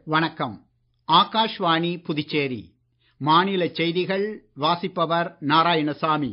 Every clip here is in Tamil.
வணக்கம் ஆகாஷ்வாணி புதுச்சேரி மாநில செய்திகள் வாசிப்பவர் நாராயணசாமி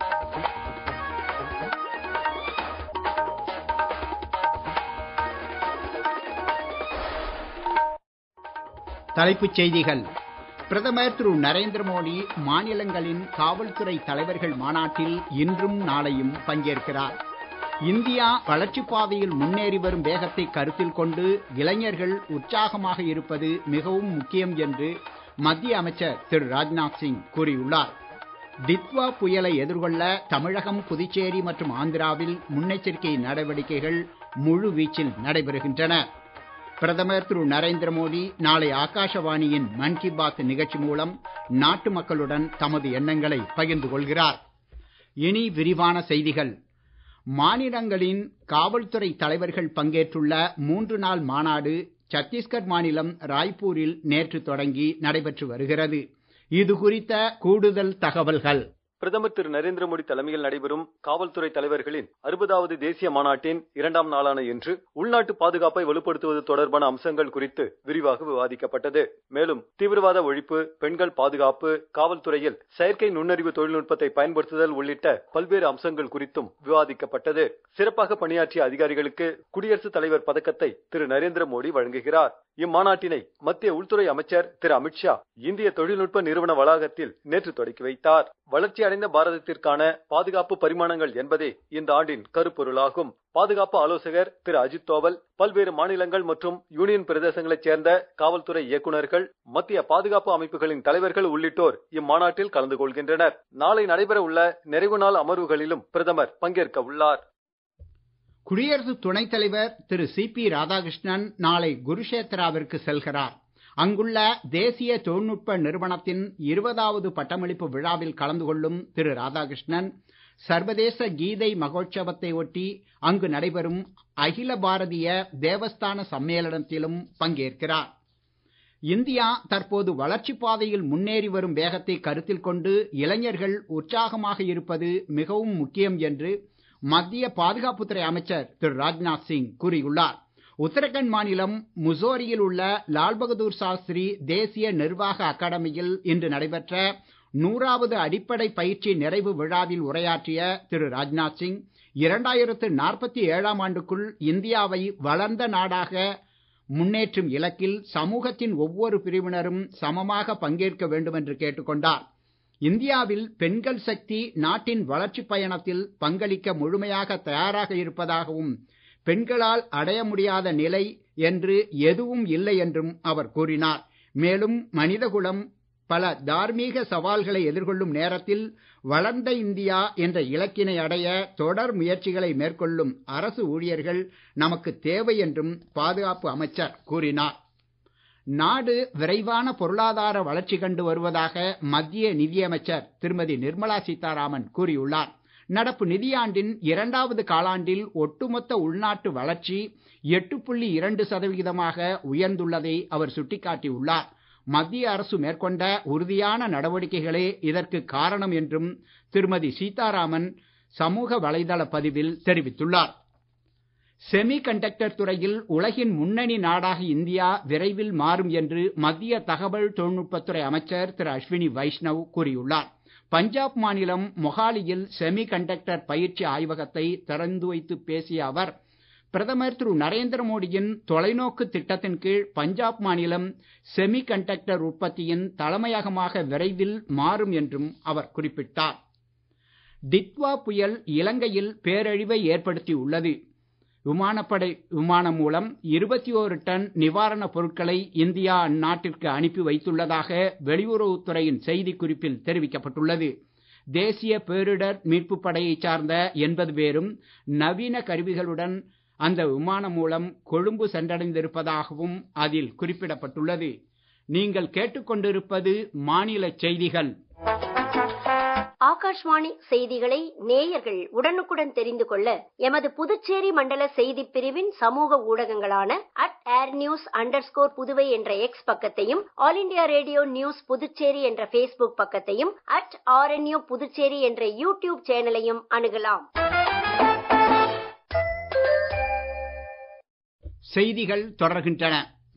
தலைப்புச் செய்திகள் பிரதமர் திரு நரேந்திர மோடி மாநிலங்களின் காவல்துறை தலைவர்கள் மாநாட்டில் இன்றும் நாளையும் பங்கேற்கிறார் இந்தியா வளர்ச்சிப் பாதையில் முன்னேறி வரும் வேகத்தை கருத்தில் கொண்டு இளைஞர்கள் உற்சாகமாக இருப்பது மிகவும் முக்கியம் என்று மத்திய அமைச்சர் திரு ராஜ்நாத் சிங் கூறியுள்ளார் டித்வா புயலை எதிர்கொள்ள தமிழகம் புதுச்சேரி மற்றும் ஆந்திராவில் முன்னெச்சரிக்கை நடவடிக்கைகள் முழு வீச்சில் நடைபெறுகின்றன பிரதமர் திரு நரேந்திர மோடி நாளை ஆகாஷவாணியின் மன் கி பாத் நிகழ்ச்சி மூலம் நாட்டு மக்களுடன் தமது எண்ணங்களை பகிர்ந்து கொள்கிறார் இனி விரிவான செய்திகள் மாநிலங்களின் காவல்துறை தலைவர்கள் பங்கேற்றுள்ள மூன்று நாள் மாநாடு சத்தீஸ்கர் மாநிலம் ராய்ப்பூரில் நேற்று தொடங்கி நடைபெற்று வருகிறது இது குறித்த கூடுதல் தகவல்கள் பிரதமர் திரு நரேந்திர மோடி தலைமையில் நடைபெறும் காவல்துறை தலைவர்களின் அறுபதாவது தேசிய மாநாட்டின் இரண்டாம் நாளான இன்று உள்நாட்டு பாதுகாப்பை வலுப்படுத்துவது தொடர்பான அம்சங்கள் குறித்து விரிவாக விவாதிக்கப்பட்டது மேலும் தீவிரவாத ஒழிப்பு பெண்கள் பாதுகாப்பு காவல்துறையில் செயற்கை நுண்ணறிவு தொழில்நுட்பத்தை பயன்படுத்துதல் உள்ளிட்ட பல்வேறு அம்சங்கள் குறித்தும் விவாதிக்கப்பட்டது சிறப்பாக பணியாற்றிய அதிகாரிகளுக்கு குடியரசுத் தலைவர் பதக்கத்தை திரு நரேந்திர மோடி வழங்குகிறார் இம்மாநாட்டினை மத்திய உள்துறை அமைச்சர் திரு அமித்ஷா இந்திய தொழில்நுட்ப நிறுவன வளாகத்தில் நேற்று தொடக்கி வைத்தார் வளர்ச்சி அடைந்த பாரதத்திற்கான பாதுகாப்பு பரிமாணங்கள் என்பதே இந்த ஆண்டின் கருப்பொருளாகும் பாதுகாப்பு ஆலோசகர் திரு அஜித் தோவல் பல்வேறு மாநிலங்கள் மற்றும் யூனியன் பிரதேசங்களைச் சேர்ந்த காவல்துறை இயக்குநர்கள் மத்திய பாதுகாப்பு அமைப்புகளின் தலைவர்கள் உள்ளிட்டோர் இம்மாநாட்டில் கலந்து கொள்கின்றனர் நாளை நடைபெற உள்ள நிறைவு நாள் அமர்வுகளிலும் பிரதமர் பங்கேற்க உள்ளார் குடியரசு துணைத் தலைவர் திரு சி பி ராதாகிருஷ்ணன் நாளை குருஷேத்ராவிற்கு செல்கிறார் அங்குள்ள தேசிய தொழில்நுட்ப நிறுவனத்தின் இருபதாவது பட்டமளிப்பு விழாவில் கலந்து கொள்ளும் திரு ராதாகிருஷ்ணன் சர்வதேச கீதை மகோற்சவத்தை ஒட்டி அங்கு நடைபெறும் அகில பாரதிய தேவஸ்தான சம்மேளனத்திலும் பங்கேற்கிறார் இந்தியா தற்போது வளர்ச்சிப் பாதையில் முன்னேறி வரும் வேகத்தை கருத்தில் கொண்டு இளைஞர்கள் உற்சாகமாக இருப்பது மிகவும் முக்கியம் என்று மத்திய பாதுகாப்புத்துறை அமைச்சர் திரு ராஜ்நாத் சிங் கூறியுள்ளார் உத்தராகண்ட் மாநிலம் முசோரியில் உள்ள லால் பகதூர் சாஸ்திரி தேசிய நிர்வாக அகாடமியில் இன்று நடைபெற்ற நூறாவது அடிப்படை பயிற்சி நிறைவு விழாவில் உரையாற்றிய திரு ராஜ்நாத் சிங் இரண்டாயிரத்து நாற்பத்தி ஏழாம் ஆண்டுக்குள் இந்தியாவை வளர்ந்த நாடாக முன்னேற்றும் இலக்கில் சமூகத்தின் ஒவ்வொரு பிரிவினரும் சமமாக பங்கேற்க வேண்டும் என்று கேட்டுக்கொண்டார் இந்தியாவில் பெண்கள் சக்தி நாட்டின் வளர்ச்சிப் பயணத்தில் பங்களிக்க முழுமையாக தயாராக இருப்பதாகவும் பெண்களால் அடைய முடியாத நிலை என்று எதுவும் இல்லை என்றும் அவர் கூறினார் மேலும் மனிதகுலம் பல தார்மீக சவால்களை எதிர்கொள்ளும் நேரத்தில் வளர்ந்த இந்தியா என்ற இலக்கினை அடைய தொடர் முயற்சிகளை மேற்கொள்ளும் அரசு ஊழியர்கள் நமக்கு தேவை என்றும் பாதுகாப்பு அமைச்சர் கூறினார் நாடு விரைவான பொருளாதார வளர்ச்சி கண்டு வருவதாக மத்திய நிதியமைச்சர் திருமதி நிர்மலா சீதாராமன் கூறியுள்ளார் நடப்பு நிதியாண்டின் இரண்டாவது காலாண்டில் ஒட்டுமொத்த உள்நாட்டு வளர்ச்சி எட்டு புள்ளி இரண்டு சதவிகிதமாக உயர்ந்துள்ளதை அவர் சுட்டிக்காட்டியுள்ளார் மத்திய அரசு மேற்கொண்ட உறுதியான நடவடிக்கைகளே இதற்கு காரணம் என்றும் திருமதி சீதாராமன் சமூக வலைதள பதிவில் தெரிவித்துள்ளார் செமி கண்டக்டர் துறையில் உலகின் முன்னணி நாடாக இந்தியா விரைவில் மாறும் என்று மத்திய தகவல் தொழில்நுட்பத்துறை அமைச்சர் திரு அஸ்வினி வைஷ்ணவ் கூறியுள்ளார் பஞ்சாப் மாநிலம் மொஹாலியில் செமி கண்டக்டர் பயிற்சி ஆய்வகத்தை திறந்து வைத்து பேசிய அவர் பிரதமர் திரு நரேந்திர மோடியின் தொலைநோக்கு திட்டத்தின் கீழ் பஞ்சாப் மாநிலம் செமி கண்டக்டர் உற்பத்தியின் தலைமையகமாக விரைவில் மாறும் என்றும் அவர் குறிப்பிட்டார் டித்வா புயல் இலங்கையில் பேரழிவை ஏற்படுத்தி உள்ளது விமானப்படை விமானம் மூலம் இருபத்தி ஓரு டன் நிவாரணப் பொருட்களை இந்தியா அந்நாட்டிற்கு அனுப்பி வைத்துள்ளதாக வெளியுறவுத்துறையின் செய்திக்குறிப்பில் தெரிவிக்கப்பட்டுள்ளது தேசிய பேரிடர் மீட்புப் படையைச் சார்ந்த எண்பது பேரும் நவீன கருவிகளுடன் அந்த விமானம் மூலம் கொழும்பு சென்றடைந்திருப்பதாகவும் அதில் குறிப்பிடப்பட்டுள்ளது நீங்கள் கேட்டுக்கொண்டிருப்பது மாநில செய்திகள் ஆகாஷ்வாணி செய்திகளை நேயர்கள் உடனுக்குடன் தெரிந்து கொள்ள எமது புதுச்சேரி மண்டல செய்திப் பிரிவின் சமூக ஊடகங்களான at air news under Puduvai என்ற எக்ஸ் பக்கத்தையும் All India radio news Puducherry என்ற பேஸ்புக் பக்கத்தையும் அட் ஆர்என்யூ புதுச்சேரி என்ற யூடியூப் சேனலையும் அணுகலாம் செய்திகள் தொடர்கின்றன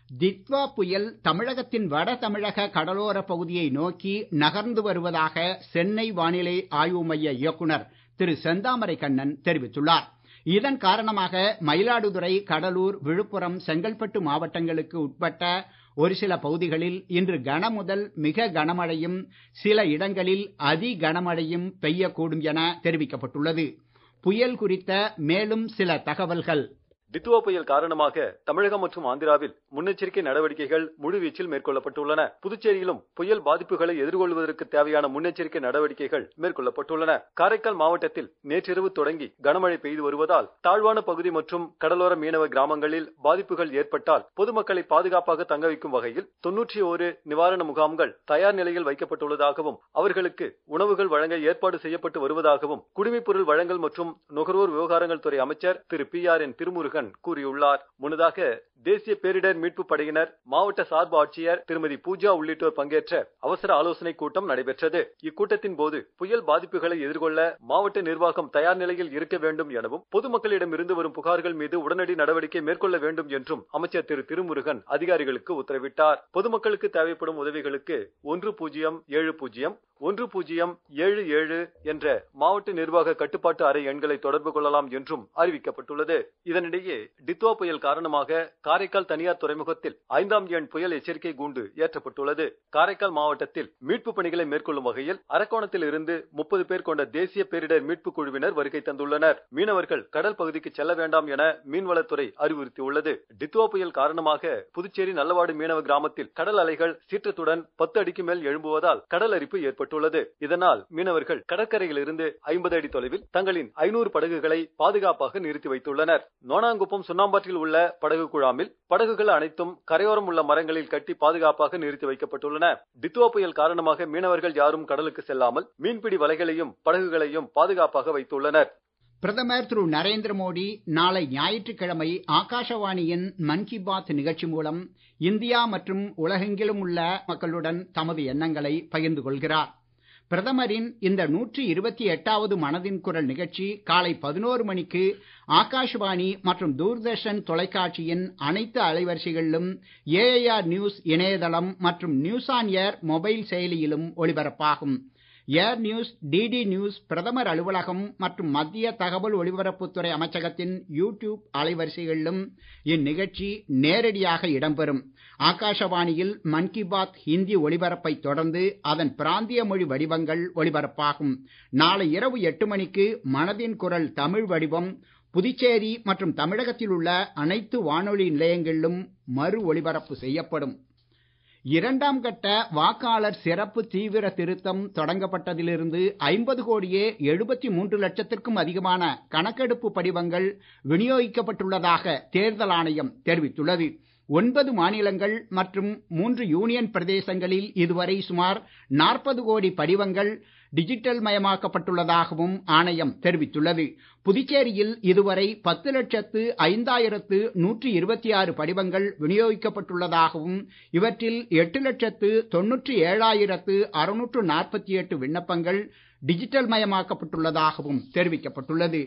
தித்வா புயல் தமிழகத்தின் வட தமிழக கடலோர பகுதியை நோக்கி நகர்ந்து வருவதாக சென்னை வானிலை ஆய்வு மைய இயக்குனர் திரு செந்தாமரை கண்ணன் தெரிவித்துள்ளார் இதன் காரணமாக மயிலாடுதுறை கடலூர் விழுப்புரம் செங்கல்பட்டு மாவட்டங்களுக்கு உட்பட்ட ஒரு சில பகுதிகளில் இன்று கனமுதல் மிக கனமழையும் சில இடங்களில் அதி கனமழையும் பெய்யக்கூடும் என தெரிவிக்கப்பட்டுள்ளது புயல் குறித்த மேலும் சில தகவல்கள் டித்துவா புயல் காரணமாக தமிழகம் மற்றும் ஆந்திராவில் முன்னெச்சரிக்கை நடவடிக்கைகள் முழுவீச்சில் மேற்கொள்ளப்பட்டுள்ளன புதுச்சேரியிலும் புயல் பாதிப்புகளை எதிர்கொள்வதற்கு தேவையான முன்னெச்சரிக்கை நடவடிக்கைகள் மேற்கொள்ளப்பட்டுள்ளன காரைக்கால் மாவட்டத்தில் நேற்றிரவு தொடங்கி கனமழை பெய்து வருவதால் தாழ்வான பகுதி மற்றும் கடலோர மீனவ கிராமங்களில் பாதிப்புகள் ஏற்பட்டால் பொதுமக்களை பாதுகாப்பாக தங்க வைக்கும் வகையில் தொன்னூற்றி ஓரு நிவாரண முகாம்கள் தயார் நிலையில் வைக்கப்பட்டுள்ளதாகவும் அவர்களுக்கு உணவுகள் வழங்க ஏற்பாடு செய்யப்பட்டு வருவதாகவும் குடிமைப்பொருள் வழங்கல் மற்றும் நுகர்வோர் விவகாரங்கள் துறை அமைச்சர் திரு பி ஆர் என் திருமுருகன் கூறியுள்ளார் முன்னதாக தேசிய பேரிடர் மீட்பு படையினர் மாவட்ட சார்பு ஆட்சியர் திருமதி பூஜா உள்ளிட்டோர் பங்கேற்ற அவசர ஆலோசனை கூட்டம் நடைபெற்றது இக்கூட்டத்தின் போது புயல் பாதிப்புகளை எதிர்கொள்ள மாவட்ட நிர்வாகம் தயார் நிலையில் இருக்க வேண்டும் எனவும் பொதுமக்களிடம் இருந்து வரும் புகார்கள் மீது உடனடி நடவடிக்கை மேற்கொள்ள வேண்டும் என்றும் அமைச்சர் திரு திருமுருகன் அதிகாரிகளுக்கு உத்தரவிட்டார் பொதுமக்களுக்கு தேவைப்படும் உதவிகளுக்கு ஒன்று பூஜ்ஜியம் ஏழு பூஜ்ஜியம் ஒன்று பூஜ்ஜியம் ஏழு ஏழு என்ற மாவட்ட நிர்வாக கட்டுப்பாட்டு அறை எண்களை தொடர்பு கொள்ளலாம் என்றும் அறிவிக்கப்பட்டுள்ளது இதனிடையே டித்வா புயல் காரணமாக காரைக்கால் தனியார் துறைமுகத்தில் ஐந்தாம் எண் புயல் எச்சரிக்கை கூண்டு ஏற்றப்பட்டுள்ளது காரைக்கால் மாவட்டத்தில் மீட்பு பணிகளை மேற்கொள்ளும் வகையில் அரக்கோணத்தில் இருந்து முப்பது பேர் கொண்ட தேசிய பேரிடர் மீட்பு குழுவினர் வருகை தந்துள்ளனர் மீனவர்கள் கடல் பகுதிக்கு செல்ல வேண்டாம் என மீன்வளத்துறை அறிவுறுத்தியுள்ளது டித்வா புயல் காரணமாக புதுச்சேரி நல்லவாடு மீனவ கிராமத்தில் கடல் அலைகள் சீற்றத்துடன் பத்து அடிக்கு மேல் எழும்புவதால் கடல் அரிப்பு ஏற்பட்டுள்ளது இதனால் மீனவர்கள் கடற்கரையில் இருந்து ஐம்பது அடி தொலைவில் தங்களின் ஐநூறு படகுகளை பாதுகாப்பாக நிறுத்தி வைத்துள்ளனர் நோனாங்குப்பம் சுண்ணாம்பாற்றில் உள்ள படகு குழாமில் படகுகள் அனைத்தும் கரையோரம் உள்ள மரங்களில் கட்டி பாதுகாப்பாக நிறுத்தி வைக்கப்பட்டுள்ளன டித்துவா புயல் காரணமாக மீனவர்கள் யாரும் கடலுக்கு செல்லாமல் மீன்பிடி வலைகளையும் படகுகளையும் பாதுகாப்பாக வைத்துள்ளனர் பிரதமர் திரு நரேந்திர மோடி நாளை ஞாயிற்றுக்கிழமை ஆகாஷவாணியின் மன் கி பாத் நிகழ்ச்சி மூலம் இந்தியா மற்றும் உலகெங்கிலும் உள்ள மக்களுடன் தமது எண்ணங்களை பகிர்ந்து கொள்கிறார் பிரதமரின் இந்த நூற்றி இருபத்தி எட்டாவது மனதின் குரல் நிகழ்ச்சி காலை பதினோரு மணிக்கு ஆகாஷ்வாணி மற்றும் தூர்தர்ஷன் தொலைக்காட்சியின் அனைத்து அலைவரிசைகளிலும் ஏஐஆர் நியூஸ் இணையதளம் மற்றும் நியூஸ் ஆன் ஏர் மொபைல் செயலியிலும் ஒளிபரப்பாகும் ஏர் நியூஸ் டிடி நியூஸ் பிரதமர் அலுவலகம் மற்றும் மத்திய தகவல் ஒலிபரப்புத்துறை அமைச்சகத்தின் யூடியூப் அலைவரிசைகளிலும் இந்நிகழ்ச்சி நேரடியாக இடம்பெறும் ஆகாஷவாணியில் மன் கி பாத் ஹிந்தி ஒலிபரப்பை தொடர்ந்து அதன் பிராந்திய மொழி வடிவங்கள் ஒலிபரப்பாகும் நாளை இரவு எட்டு மணிக்கு மனதின் குரல் தமிழ் வடிவம் புதுச்சேரி மற்றும் தமிழகத்தில் உள்ள அனைத்து வானொலி நிலையங்களிலும் மறு ஒலிபரப்பு செய்யப்படும் இரண்டாம் கட்ட வாக்காளர் சிறப்பு தீவிர திருத்தம் தொடங்கப்பட்டதிலிருந்து ஐம்பது கோடியே எழுபத்தி மூன்று லட்சத்திற்கும் அதிகமான கணக்கெடுப்பு படிவங்கள் விநியோகிக்கப்பட்டுள்ளதாக தேர்தல் ஆணையம் தெரிவித்துள்ளது ஒன்பது மாநிலங்கள் மற்றும் மூன்று யூனியன் பிரதேசங்களில் இதுவரை சுமார் நாற்பது கோடி படிவங்கள் டிஜிட்டல் மயமாக்கப்பட்டுள்ளதாகவும் ஆணையம் தெரிவித்துள்ளது புதுச்சேரியில் இதுவரை பத்து லட்சத்து ஐந்தாயிரத்து நூற்றி இருபத்தி ஆறு படிவங்கள் விநியோகிக்கப்பட்டுள்ளதாகவும் இவற்றில் எட்டு லட்சத்து தொன்னூற்றி ஏழாயிரத்து அறுநூற்று நாற்பத்தி எட்டு விண்ணப்பங்கள் டிஜிட்டல் மயமாக்கப்பட்டுள்ளதாகவும் தெரிவிக்கப்பட்டுள்ளது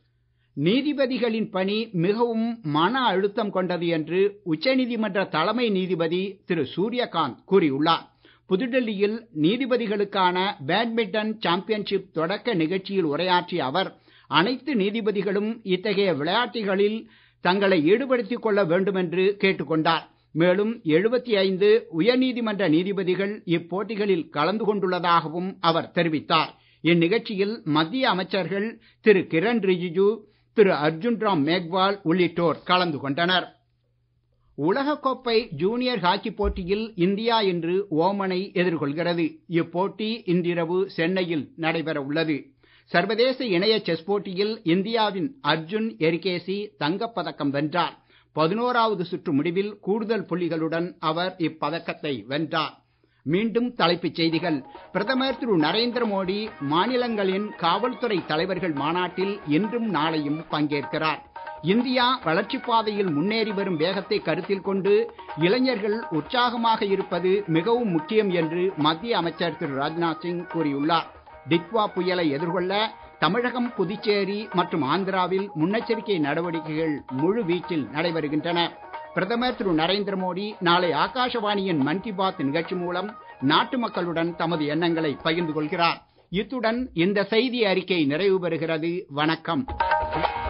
நீதிபதிகளின் பணி மிகவும் மன அழுத்தம் கொண்டது என்று உச்சநீதிமன்ற தலைமை நீதிபதி திரு சூரியகாந்த் கூறியுள்ளார் புதுடெல்லியில் நீதிபதிகளுக்கான பேட்மிண்டன் சாம்பியன்ஷிப் தொடக்க நிகழ்ச்சியில் உரையாற்றிய அவர் அனைத்து நீதிபதிகளும் இத்தகைய விளையாட்டுகளில் தங்களை ஈடுபடுத்திக் கொள்ள வேண்டும் என்று கேட்டுக்கொண்டார் மேலும் எழுபத்தி ஐந்து உயர்நீதிமன்ற நீதிபதிகள் இப்போட்டிகளில் கலந்து கொண்டுள்ளதாகவும் அவர் தெரிவித்தார் இந்நிகழ்ச்சியில் மத்திய அமைச்சர்கள் திரு கிரண் ரிஜிஜு திரு அர்ஜுன் ராம் மேக்வால் உள்ளிட்டோர் கலந்து கொண்டனர் உலகக்கோப்பை ஜூனியர் ஹாக்கி போட்டியில் இந்தியா இன்று ஓமனை எதிர்கொள்கிறது இப்போட்டி இன்றிரவு சென்னையில் நடைபெற உள்ளது சர்வதேச இணைய செஸ் போட்டியில் இந்தியாவின் அர்ஜுன் எரிகேசி தங்கப்பதக்கம் வென்றார் பதினோராவது சுற்று முடிவில் கூடுதல் புள்ளிகளுடன் அவர் இப்பதக்கத்தை வென்றார் மீண்டும் தலைப்புச் செய்திகள் பிரதமர் திரு நரேந்திர மோடி மாநிலங்களின் காவல்துறை தலைவர்கள் மாநாட்டில் இன்றும் நாளையும் பங்கேற்கிறார் இந்தியா வளர்ச்சிப் பாதையில் முன்னேறி வரும் வேகத்தை கருத்தில் கொண்டு இளைஞர்கள் உற்சாகமாக இருப்பது மிகவும் முக்கியம் என்று மத்திய அமைச்சர் திரு ராஜ்நாத் சிங் கூறியுள்ளார் டிட்வா புயலை எதிர்கொள்ள தமிழகம் புதுச்சேரி மற்றும் ஆந்திராவில் முன்னெச்சரிக்கை நடவடிக்கைகள் முழு வீச்சில் நடைபெறுகின்றன பிரதமர் திரு நரேந்திர மோடி நாளை ஆகாஷவாணியின் மன் கி பாத் நிகழ்ச்சி மூலம் நாட்டு மக்களுடன் தமது எண்ணங்களை பகிர்ந்து கொள்கிறார் இத்துடன் இந்த செய்தி அறிக்கை நிறைவு பெறுகிறது வணக்கம்